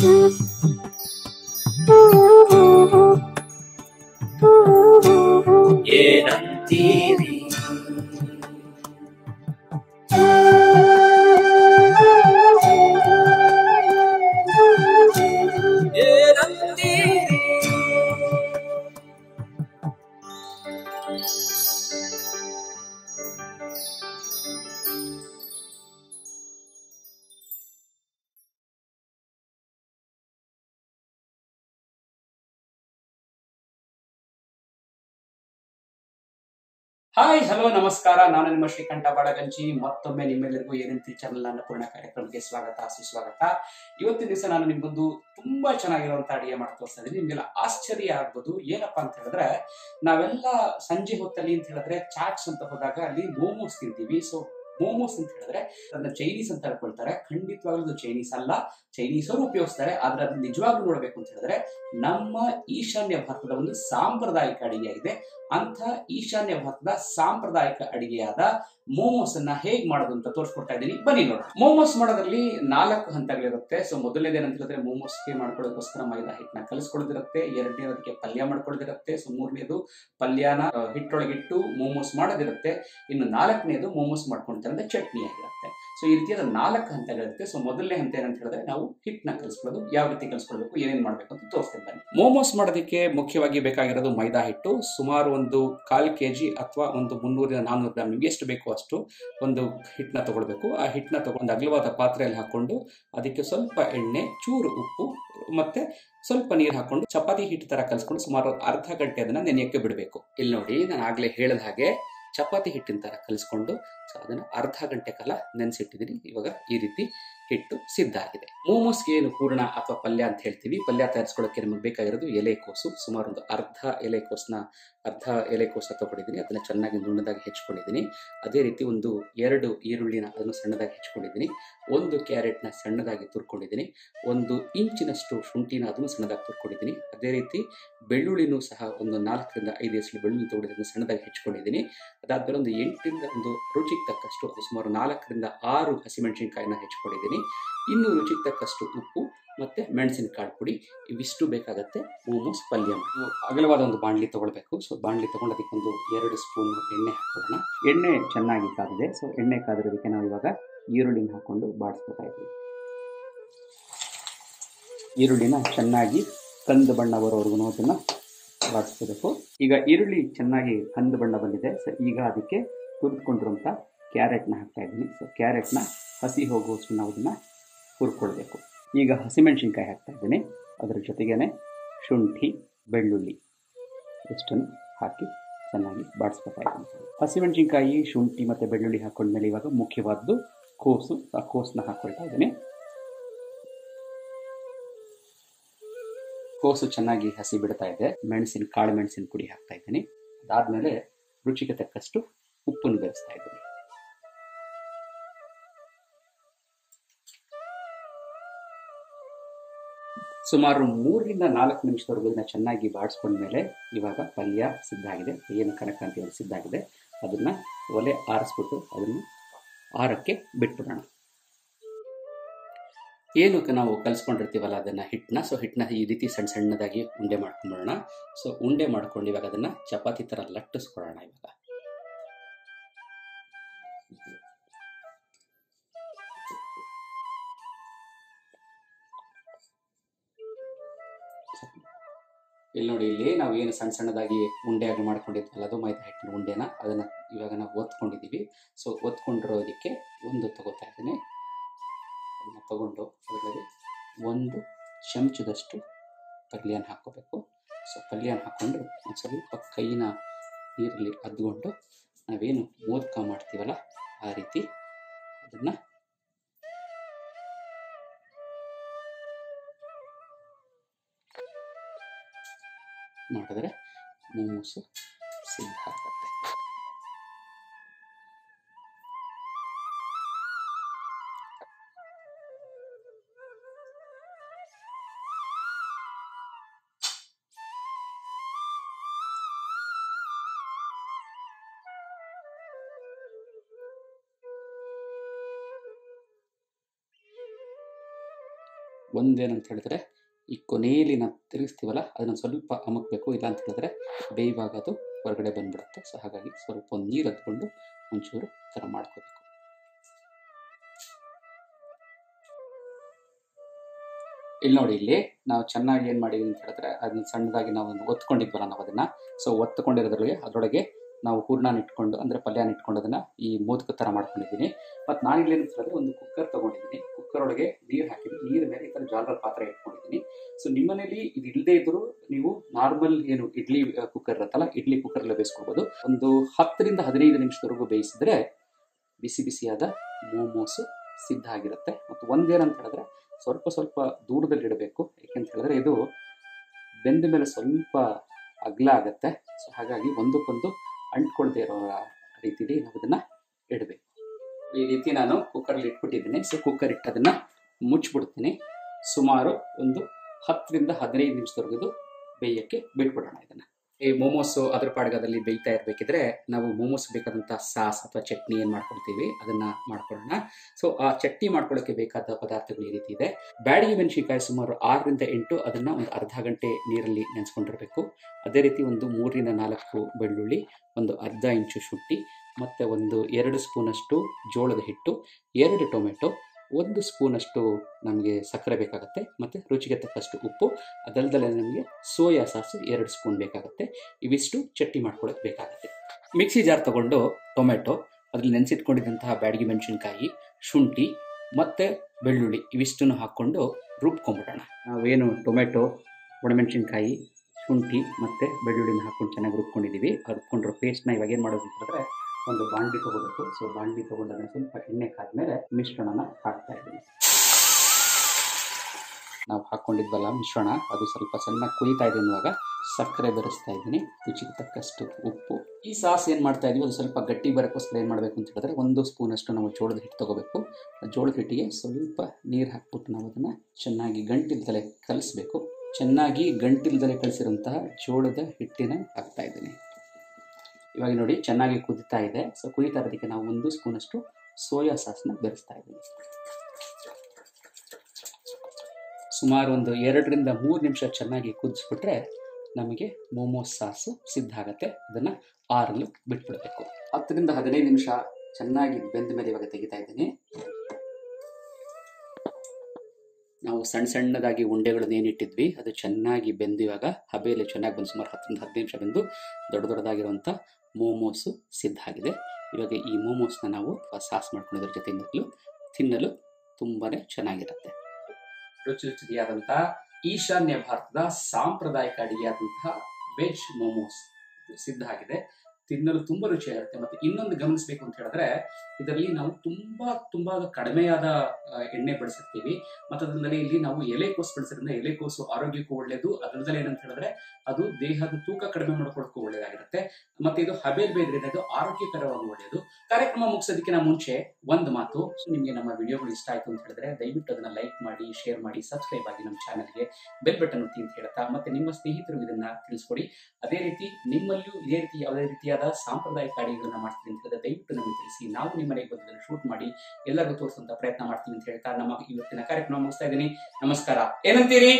ಏನಂತೀರಿ ಏನಂತೀರಿ hi hello ನಮಸ್ಕಾರ ನಾನು ನಿಮ್ಮ ಶ್ರೀಕಂಠ ಬಾಳಗಂಜಿ ಮತ್ತೊಮ್ಮೆ ನಿಮ್ಮೆಲ್ಲರಿಗೂ ಏನಂತಿ ಚಾನಲ್ ಅನ್ನಪೂರ್ಣ ಕಾರ್ಯಕ್ರಮಕ್ಕೆ ಸ್ವಾಗತ ಸುಸ್ವಾಗತ ಇವತ್ತಿನ ದಿವಸ ನಾನು ನಿಮ್ಗೊಂದು ತುಂಬಾ ಚೆನ್ನಾಗಿರುವಂತ ಅಡಿಗೆ ಮಾಡಿ ತೋರಿಸ್ತಾ ಇದ್ದೀನಿ ನಿಮ್ಗೆಲ್ಲ ಆಶ್ಚರ್ಯ ಆಗ್ಬೋದು ಏನಪ್ಪಾ ಅಂತ ಹೇಳಿದ್ರೆ ನಾವೆಲ್ಲ ಸಂಜೆ ಹೊತ್ತಲ್ಲಿ ಅಂತ ಹೇಳಿದ್ರೆ ಚಾಟ್ಸ್ ಅಂತ ಹೋದಾಗ ಅಲ್ಲಿ ಮೋಮೋಸ್ ತಿಂತೀವಿ ಸೊ ಮೋಮೋಸ್ ಅಂತ ಹೇಳಿದ್ರೆ ಅದನ್ನ ಚೈನೀಸ್ ಅಂತ ಹೇಳ್ಕೊಳ್ತಾರೆ ಖಂಡಿತವಾಗ್ಲೂ ಅದು ಚೈನೀಸ್ ಅಲ್ಲ ಚೈನೀಸರು ಉಪಯೋಗಿಸ್ತಾರೆ ಆದ್ರೆ ಅದು ನಿಜವಾಗ್ಲೂ ನೋಡ್ಬೇಕು ಅಂತ ಹೇಳಿದ್ರೆ ನಮ್ಮ ಈಶಾನ್ಯ ಭಾರತದ ಒಂದು ಸಾಂಪ್ರದಾಯಿಕ ಅಡಿಗೆಯಾಗಿದೆ ಅಂತ ಈಶಾನ್ಯ ಭಾರತದ ಸಾಂಪ್ರದಾಯಿಕ ಅಡಿಗೆಯಾದ ಮೋಮೋಸ್ ಅನ್ನ ಹೇಗ್ ಮಾಡೋದು ಅಂತ ತೋರಿಸ್ಕೊಡ್ತಾ ಇದ್ದೀನಿ ಬನ್ನಿ ನೋಡ ಮೋಮೋಸ್ ಮಾಡೋದ್ರಲ್ಲಿ ನಾಲ್ಕು ಹಂತಗಳಿರುತ್ತೆ ಸೊ ಮೊದಲನೇದು ಏನಂತ ಹೇಳಿದ್ರೆ ಮೋಮೋಸ್ಗೆ ಮಾಡ್ಕೊಳ್ಳೋದಕ್ಕೋಸ್ಕರ ಮೈದಾ ಹಿಟ್ಟನ್ನ ಕಲಿಸ್ಕೊಳ್ಳೋದಿರುತ್ತೆ ಎರಡನೇದು ಅದಕ್ಕೆ ಪಲ್ಯ ಮಾಡ್ಕೊಳ್ಳೋದಿರುತ್ತೆ ಸೊ ಮೂರನೇದು ಪಲ್ಯನ ಆ, ಹಿಟ್ಟೊಳಗಿಟ್ಟು ಮೋಮೋಸ್ ಮಾಡೋದಿರುತ್ತೆ ಇನ್ನು ನಾಲ್ಕನೇದು ಮೋಮೋಸ್ ಮಾಡ್ಕೊಳ್ತಾರೆ ಅಂದ್ರೆ ಚಟ್ನಿ ಆಗಿರುತ್ತೆ ಸೊ ಈ ರೀತಿಯಾದ ನಾಲ್ಕು ಹಂತಗಳಿರುತ್ತೆ ಸೊ ಮೊದಲನೇ ಹಂತ ಏನಂತ ಹೇಳಿದ್ರೆ ನಾವು ಹಿಟ್ಟನ್ನ ಕಲಿಸ್ಕೊಳ್ಳೋದು ಯಾವ ರೀತಿ ಕಲಿಸ್ಕೊಳ್ಬೇಕು ಏನೇನ್ ಮಾಡ್ಬೇಕು ಅಂತ ತೋರಿಸ್ತೇನೆ ಬನ್ನಿ ಮೋಮೋಸ್ ಮಾಡೋದಕ್ಕೆ ಮುಖ್ಯವಾಗಿ ಬೇಕಾಗಿರೋದು ಮೈದಾ ಹಿಟ್ಟು ಸುಮಾರು ಒಂದು ಕಾಲ್ ಕೆ ಜಿ ಅಥವಾ ಒಂದು ಮುನ್ನೂರಿಂದ ನಾನ್ನೂರು ಗ್ರಾಮ್ ನಿಮ್ಗೆ ಎಷ್ಟು ಬೇಕೋ ಅಷ್ಟು ಒಂದು ಹಿಟ್ಟನ್ನ ತಗೊಳ್ಬೇಕು ಆ ಹಿಟ್ಟನ್ನ ತಗೊಂಡು ಅಗಲವಾದ ಪಾತ್ರೆಯಲ್ಲಿ ಹಾಕೊಂಡು ಅದಕ್ಕೆ ಸ್ವಲ್ಪ ಎಣ್ಣೆ ಚೂರು ಉಪ್ಪು ಮತ್ತೆ ಸ್ವಲ್ಪ ನೀರು ಹಾಕೊಂಡು ಚಪಾತಿ ಹಿಟ್ಟು ತರ ಕಲಿಸ್ಕೊಂಡು ಸುಮಾರು ಅರ್ಧ ಗಂಟೆ ಅದನ್ನ ನೆನೆಯಕ್ಕೆ ಬಿಡಬೇಕು ಇಲ್ಲಿ ನೋಡಿ ನಾನು ಆಗ್ಲೇ ಹೇಳಿದ ಹಾಗೆ ಚಪಾತಿ ಹಿಟ್ಟಿನ ತರ ಕಲಿಸ್ಕೊಂಡು ಸೊ ಅದನ್ನ ಅರ್ಧ ಗಂಟೆ ಕಾಲ ನೆನೆಸಿಟ್ಟಿದ್ದೀನಿ ಇವಾಗ ಈ ರೀತಿ ಹಿಟ್ಟು ಸಿದ್ಧ ಆಗಿದೆ ಮೋಮೋಸ್ಗೆ ಏನು ಹೂರಣ ಅಥವಾ ಪಲ್ಯ ಅಂತ ಹೇಳ್ತೀವಿ ಪಲ್ಯ ತಯಾರಿಸ್ಕೊಳ್ಳೋಕೆ ನಮಗೆ ಬೇಕಾಗಿರೋದು ಎಲೆಕೋಸು ಸುಮಾರು ಒಂದು ಅರ್ಧ ಎಲೆಕೋಸನ್ನ ಅರ್ಧ ಎಲೆಕೋಸ ತಗೊಂಡಿದ್ದೀನಿ ಅದನ್ನ ಚೆನ್ನಾಗಿ ನುಣ್ಣದಾಗಿ ಹೆಚ್ಕೊಂಡಿದ್ದೀನಿ ಅದೇ ರೀತಿ ಒಂದು ಎರಡು ಈರುಳ್ಳಿನ ಅದನ್ನು ಸಣ್ಣದಾಗಿ ಹೆಚ್ಕೊಂಡಿದ್ದೀನಿ ಒಂದು ಕ್ಯಾರೆಟ್ನ ಸಣ್ಣದಾಗಿ ತುರ್ಕೊಂಡಿದ್ದೀನಿ ಒಂದು ಇಂಚಿನಷ್ಟು ಶುಂಠಿನ ಅದನ್ನು ಸಣ್ಣದಾಗಿ ತುರ್ಕೊಂಡಿದ್ದೀನಿ ಅದೇ ರೀತಿ ಬೆಳ್ಳುಳ್ಳಿನೂ ಸಹ ಒಂದು ನಾಲ್ಕರಿಂದ ಐದು ಎಸಳು ಬೆಳ್ಳುಳ್ಳಿ ತಗೊಂಡು ಅದನ್ನು ಸಣ್ಣದಾಗಿ ಹೆಚ್ಕೊಂಡಿದ್ದೀನಿ ಅದಾದ್ಮೇಲೆ ಒಂದು ಎಂಟರಿಂದ ಒಂದು ರುಚಿಗೆ ತಕ್ಕಷ್ಟು ಅದು ಸುಮಾರು ನಾಲ್ಕರಿಂದ ಆರು ಹಸಿಮೆಣಸಿನಕಾಯಿನ ಹೆಚ್ಕೊಂಡಿದ್ದೀನಿ ಇನ್ನು ರುಚಿಗೆ ತಕ್ಕಷ್ಟು ಉಪ್ಪು ಮತ್ತೆ ಮೆಣಸಿನಕಾಳು ಪುಡಿ ಇವಿಷ್ಟು ಬೇಕಾಗತ್ತೆ ಮೋಮೋಸ್ ಪಲ್ಯ ಮಾಡಿ ಅಗಲವಾದ ಒಂದು ಬಾಣಲಿ ತಗೊಳ್ಬೇಕು ಸೊ ಬಾಣಲಿ ತಗೊಂಡು ಅದಕ್ಕೆ ಒಂದು ಎರಡು ಸ್ಪೂನ್ ಎಣ್ಣೆ ಹಾಕೋಣ ಎಣ್ಣೆ ಚೆನ್ನಾಗಿ ಕಾದಿದೆ ಸೊ ಎಣ್ಣೆ ಕಾದಿರೋದಕ್ಕೆ ನಾವು ಇವಾಗ ಈರುಳ್ಳಿನ ಹಾಕೊಂಡು ಬಾಡಿಸ್ಕೊತಾ ಇದ್ದೀವಿ ಈರುಳ್ಳಿನ ಚೆನ್ನಾಗಿ ಕಂದು ಬಣ್ಣ ಬರೋವರೆಗೂ ಅದನ್ನ ಬಾಡಿಸ್ಕೋಬೇಕು ಈಗ ಈರುಳ್ಳಿ ಚೆನ್ನಾಗಿ ಕಂದು ಬಣ್ಣ ಬಂದಿದೆ ಸೊ ಈಗ ಅದಕ್ಕೆ ತುರಿದುಕೊಂಡಿರುವಂಥ ಕ್ಯಾರೆಟ್ನ ಹಾಕ್ತಾ ಇದ್ದೀನಿ ಸೊ ಕ್ಯಾರೆಟ್ನ ಹಸಿ ಹೋಗುವಷ್ಟು ನಾವು ಅದನ್ನು ಹುರ್ಕೊಳ್ಬೇಕು ಈಗ ಹಸಿಮೆಣಸಿನ್ಕಾಯಿ ಹಾಕ್ತಾ ಇದ್ದೀನಿ ಅದರ ಜೊತೆಗೇನೆ ಶುಂಠಿ ಬೆಳ್ಳುಳ್ಳಿ ಇಷ್ಟನ್ನು ಹಾಕಿ ಚೆನ್ನಾಗಿ ಬಾಡಿಸ್ಕೊತಾ ಇದ್ದೀನಿ ಹಸಿಮೆಣಸಿನ್ಕಾಯಿ ಶುಂಠಿ ಮತ್ತು ಬೆಳ್ಳುಳ್ಳಿ ಹಾಕೊಂಡ್ಮೇಲೆ ಇವಾಗ ಮುಖ್ಯವಾದ್ದು ಕೋಸು ಆ ಕೋಸನ್ನ ಹಾಕ್ಕೊಳ್ತಾ ಇದ್ದೀನಿ ಕೋಸು ಚೆನ್ನಾಗಿ ಹಸಿ ಬಿಡ್ತಾ ಇದೆ ಮೆಣಸಿನ ಕಾಳು ಮೆಣಸಿನ ಪುಡಿ ಹಾಕ್ತಾ ಇದ್ದೀನಿ ಅದಾದ್ಮೇಲೆ ರುಚಿಗೆ ತಕ್ಕಷ್ಟು ಉಪ್ಪನ್ನು ಬೆರೆಸ್ತಾ ಇದ್ದೀನಿ ಸುಮಾರು ಮೂರರಿಂದ ನಾಲ್ಕು ನಿಮಿಷದವರೆಗೂ ಇದನ್ನ ಚೆನ್ನಾಗಿ ಬಾಡಿಸ್ಕೊಂಡ್ಮೇಲೆ ಇವಾಗ ಪಲ್ಯ ಸಿದ್ಧ ಆಗಿದೆ ಏನು ಕನಕಂತಿ ಸಿದ್ಧ ಆಗಿದೆ ಅದನ್ನ ಒಲೆ ಆರಿಸ್ಬಿಟ್ಟು ಅದನ್ನು ಆರಕ್ಕೆ ಬಿಟ್ಬಿಡೋಣ ಏನು ಕ- ನಾವು ಕಲಿಸ್ಕೊಂಡಿರ್ತೀವಲ್ಲ ಅದನ್ನ ಹಿಟ್ಟನ್ನ ಸೊ ಹಿಟ್ಟನ್ನ ಈ ರೀತಿ ಸಣ್ಣ ಸಣ್ಣದಾಗಿ ಉಂಡೆ ಮಾಡ್ಕೊಂಡ್ಬಿಡೋಣ ಸೊ ಉಂಡೆ ಮಾಡ್ಕೊಂಡು ಇವಾಗ ಅದನ್ನ ಚಪಾತಿ ತರ ಲಟ್ಟಿಸ್ಕೊಳ್ಳೋಣ ಇವಾಗ ಇಲ್ಲಿ ನೋಡಿ ಇಲ್ಲಿ ನಾವು ಏನು ಸಣ್ಣ ಸಣ್ಣದಾಗಿ ಉಂಡೆಯಾಗಿ ಮಾಡ್ಕೊಂಡಿದ್ವಲ್ಲ ಅದು ಮೈದಾ ಹಿಟ್ಟಿನ ಉಂಡೆನ ಅದನ್ನ ಇವಾಗ ನಾವು ಒತ್ಕೊಂಡಿದ್ದೀವಿ ಸೊ ಒತ್ಕೊಂಡಿರೋದಕ್ಕೆ ಒಂದು ತಗೋತಾ ಇದ್ದೀನಿ ಅದನ್ನ ತಗೊಂಡು ಅದರಲ್ಲಿ ಒಂದು ಚಮಚದಷ್ಟು ಪಲ್ಯನ ಹಾಕೋಬೇಕು ಸೊ ಪಲ್ಯನ ಹಾಕ್ಕೊಂಡು ಒಂದು ಸ್ವಲ್ಪ ಕೈನ ನೀರಲ್ಲಿ ಅದ್ಕೊಂಡು ನಾವೇನು ಮೋದಕ ಮಾಡ್ತೀವಲ್ಲ ಆ ರೀತಿ ಅದನ್ನು ಮಾಡಿದ್ರೆ ಮೋಮೋಸು ಸಿದ್ಧ ಆಗುತ್ತೆ ಒಂದೇನಂತ ಹೇಳಿದ್ರೆ ಈ ಕೊನೆಯಲ್ಲಿ ನಾವು ತಿರುಗಿಸ್ತೀವಲ್ಲ ಅದನ್ನು ಸ್ವಲ್ಪ ಅಮಕ್ಬೇಕು ಇಲ್ಲ ಅಂತ ಹೇಳಿದ್ರೆ ಬೇಯುವಾಗ ಅದು ಹೊರಗಡೆ ಬಂದ್ಬಿಡುತ್ತೆ ಸೊ ಹಾಗಾಗಿ ಸ್ವಲ್ಪ ಒಂದು ನೀರು ಹತ್ಕೊಂಡು ಒಂಚೂರು ಥರ ಮಾಡ್ಕೋಬೇಕು ಇಲ್ಲಿ ನೋಡಿ ಇಲ್ಲಿ ನಾವು ಚೆನ್ನಾಗಿ ಏನು ಮಾಡಿದ್ವಿ ಅಂತ ಹೇಳಿದ್ರೆ ಅದನ್ನ ಸಣ್ಣದಾಗಿ ನಾವು ಒಂದು ಒತ್ಕೊಂಡಿದ್ವಲ್ಲ ನಾವು ಅದನ್ನ ಸೊ ಒತ್ತುಕೊಂಡಿರೋದ್ರೊಳಗೆ ಅದರೊಳಗೆ ನಾವು ಹೂರ್ಣನ ಇಟ್ಕೊಂಡು ಅಂದರೆ ಪಲ್ಯನ ಇಟ್ಕೊಂಡು ಅದನ್ನ ಈ ಮೋದಕ ಥರ ಮಾಡ್ಕೊಂಡಿದ್ದೀನಿ ಮತ್ತು ನಾನು ಇಲ್ಲಿ ಅಂತ ಹೇಳಿದ್ರೆ ಒಂದು ಕುಕ್ಕರ್ ತೊಗೊಂಡಿದ್ದೀನಿ ಕುಕ್ಕರ್ ಒಳಗೆ ನೀರು ಹಾಕಿದ್ದೀನಿ ನೀರು ಮೇಲೆ ಈ ಥರ ಜಾಲರ್ ಪಾತ್ರೆ ಇಟ್ಕೊಂಡಿದ್ದೀನಿ ಸೊ ನಿಮ್ಮನೇಲಿ ಇದು ಇಲ್ಲದೇ ಇದ್ದರೂ ನೀವು ನಾರ್ಮಲ್ ಏನು ಇಡ್ಲಿ ಕುಕ್ಕರ್ ಇರುತ್ತಲ್ಲ ಇಡ್ಲಿ ಕುಕ್ಕರ್ಲೆ ಬೇಯಿಸ್ಕೊಬೋದು ಒಂದು ಹತ್ತರಿಂದ ಹದಿನೈದು ನಿಮಿಷದವರೆಗೂ ಬೇಯಿಸಿದ್ರೆ ಬಿಸಿ ಬಿಸಿಯಾದ ಮೋಮೋಸು ಸಿದ್ಧ ಆಗಿರುತ್ತೆ ಮತ್ತು ಒಂದೇನಂತ ಹೇಳಿದ್ರೆ ಸ್ವಲ್ಪ ಸ್ವಲ್ಪ ದೂರದಲ್ಲಿ ಇಡಬೇಕು ಯಾಕೆಂತ ಹೇಳಿದ್ರೆ ಇದು ಬೆಂದ ಮೇಲೆ ಸ್ವಲ್ಪ ಅಗ್ಲ ಆಗುತ್ತೆ ಸೊ ಹಾಗಾಗಿ ಒಂದಕ್ಕೊಂದು ಅಂಟ್ಕೊಳ್ದೇ ಇರೋ ರೀತಿಲಿ ನಾವು ಇದನ್ನ ಇಡಬೇಕು ಈ ರೀತಿ ನಾನು ಕುಕ್ಕರಲ್ಲಿ ಇಟ್ಬಿಟ್ಟಿದ್ದೀನಿ ಸೊ ಕುಕ್ಕರ್ ಇಟ್ಟು ಅದನ್ನ ಮುಚ್ಚಿಬಿಡ್ತೀನಿ ಸುಮಾರು ಒಂದು ಹತ್ತರಿಂದ ಹದಿನೈದು ನಿಮಿಷದವರೆಗೂ ಇದು ಬೇಯಕ್ಕೆ ಬಿಟ್ಬಿಡೋಣ ಇದನ್ನ ಈ ಮೋಮೋಸು ಅದ್ರ ಪಾಡ್ಗದಲ್ಲಿ ಬೇಯ್ತಾ ಇರಬೇಕಿದ್ರೆ ನಾವು ಮೋಮೋಸ್ ಬೇಕಾದಂಥ ಸಾಸ್ ಅಥವಾ ಚಟ್ನಿ ಏನು ಮಾಡ್ಕೊಳ್ತೀವಿ ಅದನ್ನ ಮಾಡ್ಕೊಳ್ಳೋಣ ಸೊ ಆ ಚಟ್ನಿ ಮಾಡ್ಕೊಳ್ಳೋಕೆ ಬೇಕಾದ ಪದಾರ್ಥಗಳು ಈ ರೀತಿ ಇದೆ ಬ್ಯಾಡಗಿ ಮೆಣಸಿನಕಾಯಿ ಸುಮಾರು ಆರರಿಂದ ಎಂಟು ಅದನ್ನ ಒಂದು ಅರ್ಧ ಗಂಟೆ ನೀರಲ್ಲಿ ನೆನೆಸ್ಕೊಂಡಿರಬೇಕು ಅದೇ ರೀತಿ ಒಂದು ಮೂರರಿಂದ ನಾಲ್ಕು ಬೆಳ್ಳುಳ್ಳಿ ಒಂದು ಅರ್ಧ ಇಂಚು ಶುಂಠಿ ಮತ್ತು ಒಂದು ಎರಡು ಸ್ಪೂನಷ್ಟು ಜೋಳದ ಹಿಟ್ಟು ಎರಡು ಟೊಮೆಟೊ ಒಂದು ಸ್ಪೂನಷ್ಟು ನಮಗೆ ಸಕ್ಕರೆ ಬೇಕಾಗುತ್ತೆ ಮತ್ತು ರುಚಿಗೆ ತಕ್ಕಷ್ಟು ಉಪ್ಪು ಅದಲ್ಲದೆ ನಮಗೆ ಸೋಯಾ ಸಾಸು ಎರಡು ಸ್ಪೂನ್ ಬೇಕಾಗುತ್ತೆ ಇವಿಷ್ಟು ಚಟ್ನಿ ಮಾಡ್ಕೊಳ್ಳೋಕೆ ಬೇಕಾಗುತ್ತೆ ಮಿಕ್ಸಿ ಜಾರ್ ತಗೊಂಡು ಟೊಮೆಟೊ ಅದ್ರಲ್ಲಿ ನೆನೆಸಿಟ್ಕೊಂಡಿದ್ದಂತಹ ಬ್ಯಾಡಗಿ ಮೆಣಸಿನ್ಕಾಯಿ ಶುಂಠಿ ಮತ್ತು ಬೆಳ್ಳುಳ್ಳಿ ಇವಿಷ್ಟನ್ನು ಹಾಕ್ಕೊಂಡು ರುಬ್ಕೊಂಬಿಡೋಣ ನಾವೇನು ಟೊಮೆಟೊ ಒಣಮೆಣಸಿನ್ಕಾಯಿ ಶುಂಠಿ ಮತ್ತು ಬೆಳ್ಳುಳ್ಳಿನ ಹಾಕ್ಕೊಂಡು ಚೆನ್ನಾಗಿ ರುಬ್ಕೊಂಡಿದ್ದೀವಿ ಆ ರುಬ್ಕೊಂಡಿರೋ ಪೇಸ್ಟ್ನ ಇವಾಗ ಏನು ಮಾಡೋದು ಅಂತಂದರೆ ಒಂದು ಬಾಂಡ್ಲಿ ತೊಗೋಬೇಕು ಸೊ ಬಾಂಡ್ಲಿ ತೊಗೊಂಡು ಅದನ್ನು ಸ್ವಲ್ಪ ಎಣ್ಣೆ ಕಾದ್ಮೇಲೆ ಮಿಶ್ರಣನ ಹಾಕ್ತಾ ಇದ್ದೀನಿ ನಾವು ಹಾಕ್ಕೊಂಡಿದ್ವಲ್ಲ ಮಿಶ್ರಣ ಅದು ಸ್ವಲ್ಪ ಚೆನ್ನಾಗಿ ಕುಯ್ತಾ ಇದೆ ಅನ್ನುವಾಗ ಸಕ್ಕರೆ ಬೆರೆಸ್ತಾ ಇದ್ದೀನಿ ರುಚಿಗೆ ತಕ್ಕಷ್ಟು ಉಪ್ಪು ಈ ಸಾಸ್ ಏನು ಮಾಡ್ತಾ ಇದೀವಿ ಅದು ಸ್ವಲ್ಪ ಗಟ್ಟಿ ಬರೋಕ್ಕೋಸ್ಕರ ಏನು ಮಾಡಬೇಕು ಅಂತ ಹೇಳಿದ್ರೆ ಒಂದು ಸ್ಪೂನಷ್ಟು ನಾವು ಜೋಳದ ಹಿಟ್ಟು ತೊಗೋಬೇಕು ಆ ಜೋಳದ ಹಿಟ್ಟಿಗೆ ಸ್ವಲ್ಪ ನೀರು ಹಾಕ್ಬಿಟ್ಟು ನಾವು ಅದನ್ನು ಚೆನ್ನಾಗಿ ಗಂಟಿಲ್ದಲೆ ಕಲಿಸ್ಬೇಕು ಚೆನ್ನಾಗಿ ಗಂಟಿಲ್ದಲೆ ಕಲಿಸಿರೋಂತಹ ಜೋಳದ ಹಿಟ್ಟಿನ ಹಾಕ್ತಾ ಇದ್ದೀನಿ ಇವಾಗ ನೋಡಿ ಚೆನ್ನಾಗಿ ಕುದಿತಾ ಇದೆ ಸೊ ಕುದಿತಾ ಇರೋದಕ್ಕೆ ನಾವು ಒಂದು ಸ್ಪೂನಷ್ಟು ಸೋಯಾ ಸಾಸ್ನ ಬೆರೆಸ್ತಾ ಇದ್ದೀನಿ ಸುಮಾರು ಒಂದು ಎರಡರಿಂದ ಮೂರು ನಿಮಿಷ ಚೆನ್ನಾಗಿ ಕುದಿಸ್ಬಿಟ್ರೆ ನಮಗೆ ಮೋಮೋಸ್ ಸಾಸು ಸಿದ್ಧ ಆಗುತ್ತೆ ಅದನ್ನು ಆರಲು ಬಿಟ್ಬಿಡಬೇಕು ಹತ್ತರಿಂದ ಹದಿನೈದು ನಿಮಿಷ ಚೆನ್ನಾಗಿ ಬೆಂದ ಮೇಲೆ ಇವಾಗ ತೆಗಿತಾ ಇದ್ದೀನಿ ನಾವು ಸಣ್ಣ ಸಣ್ಣದಾಗಿ ಉಂಡೆಗಳನ್ನ ಏನಿಟ್ಟಿದ್ವಿ ಅದು ಚೆನ್ನಾಗಿ ಬೆಂದು ಇವಾಗ ಹಬೆಯಲ್ಲಿ ಚೆನ್ನಾಗಿ ಬಂದು ಸುಮಾರು ಹತ್ತರಿಂದ ಹದಿನೈದು ನಿಮಿಷ ಬೆಂದು ದೊಡ್ಡ ದೊಡ್ಡದಾಗಿರುವಂಥ ಮೋಮೋಸು ಸಿದ್ಧ ಆಗಿದೆ ಇವಾಗ ಈ ಮೋಮೋಸ್ನ ನಾವು ಸಾಸ್ ಮಾಡ್ಕೊಂಡಿದ್ರ ಜೊತೆಯಿಂದಲೂ ತಿನ್ನಲು ತುಂಬಾ ಚೆನ್ನಾಗಿರುತ್ತೆ ರುಚಿ ರುಚಿಯಾದಂತಹ ಈಶಾನ್ಯ ಭಾರತದ ಸಾಂಪ್ರದಾಯಿಕ ಅಡಿಗೆಯಾದಂತಹ ವೆಜ್ ಮೋಮೋಸ್ ಸಿದ್ಧ ಆಗಿದೆ ತಿನ್ನಲು ತುಂಬಾ ರುಚಿಯಾಗಿರುತ್ತೆ ಮತ್ತೆ ಇನ್ನೊಂದು ಗಮನಿಸಬೇಕು ಅಂತ ಹೇಳಿದ್ರೆ ಇದರಲ್ಲಿ ನಾವು ತುಂಬಾ ತುಂಬಾ ಕಡಿಮೆಯಾದ ಆ, ಎಣ್ಣೆ ಬಳಸಿರ್ತೀವಿ ಮತ್ತೆ ಅದರಲ್ಲಿ ಇಲ್ಲಿ ನಾವು ಎಲೆಕೋಸು ಬಳಸಿದ್ರಿಂದ ಎಲೆಕೋಸು ಆರೋಗ್ಯಕ್ಕೂ ಒಳ್ಳೆಯದು ಅದರದಲ್ಲಿ ಏನಂತ ಹೇಳಿದ್ರೆ ಅದು ದೇಹದ ತೂಕ ಕಡಿಮೆ ಮಾಡ್ಕೊಳ್ಳೋಕ್ಕೂ ಒಳ್ಳೆಯದಾಗಿರುತ್ತೆ ಮತ್ತೆ ಇದು ಹಬೇಲ್ ಬೇದ್ರಿಂದ ಇದು ಆರೋಗ್ಯಕರವಾಗಿ ಒಳ್ಳೆಯದು ಕಾರ್ಯಕ್ರಮ ಮುಗಿಸೋದಕ್ಕಿಂತ ಮುಂಚೆ ಒಂದು ಮಾತು ನಿಮಗೆ ನಮ್ಮ ವಿಡಿಯೋಗಳು ಇಷ್ಟ ಆಯ್ತು ಅಂತ ಹೇಳಿದ್ರೆ ದಯವಿಟ್ಟು ಅದನ್ನ ಲೈಕ್ ಮಾಡಿ ಶೇರ್ ಮಾಡಿ ಸಬ್ಸ್ಕ್ರೈಬ್ ಆಗಿ ನಮ್ಮ ಚಾನಲ್ಗೆ ಬೆಲ್ ಬಟನ್ ಒತ್ತಿ ಅಂತ ಹೇಳ್ತಾ ಮತ್ತೆ ನಿಮ್ಮ ಸ್ನೇಹಿತರು ಇದನ್ನ ತಿಳಿಸ್ಕೊಡಿ ಅದೇ ರೀತಿ ನಿಮ್ಮಲ್ಲಿಯೂ ಇದೇ ರೀತಿ ಯಾವುದೇ ರೀತಿಯಾದ ಸಾಂಪ್ರದಾಯಿಕ ಅಡಿಗೆಗಳನ್ನ ಮಾಡ್ತೀನಿ ಅಂತ ಹೇಳಿದ್ರೆ ದಯವಿಟ್ಟು ನಮಗೆ ತಿಳಿಸಿ ನಾವು ನಿಮ್ಮ ಮನೆಗೆ ಬಂದು ಶೂಟ್ ಮಾಡಿ ಎಲ್ಲರಿಗೂ ತೋರಿಸುವಂತ ಪ್ರಯತ್ನ ಮಾಡ್ತೀವಿ ಅಂತ ಹೇಳ್ತಾ ನಮ್ಮ ಇವತ್ತಿನ ಕಾರ್ಯಕ್ರಮ ಮುಗಿಸ್ತಾ ಇದ್ದೀನಿ ನಮಸ್ಕಾರ ಏನಂತೀರಿ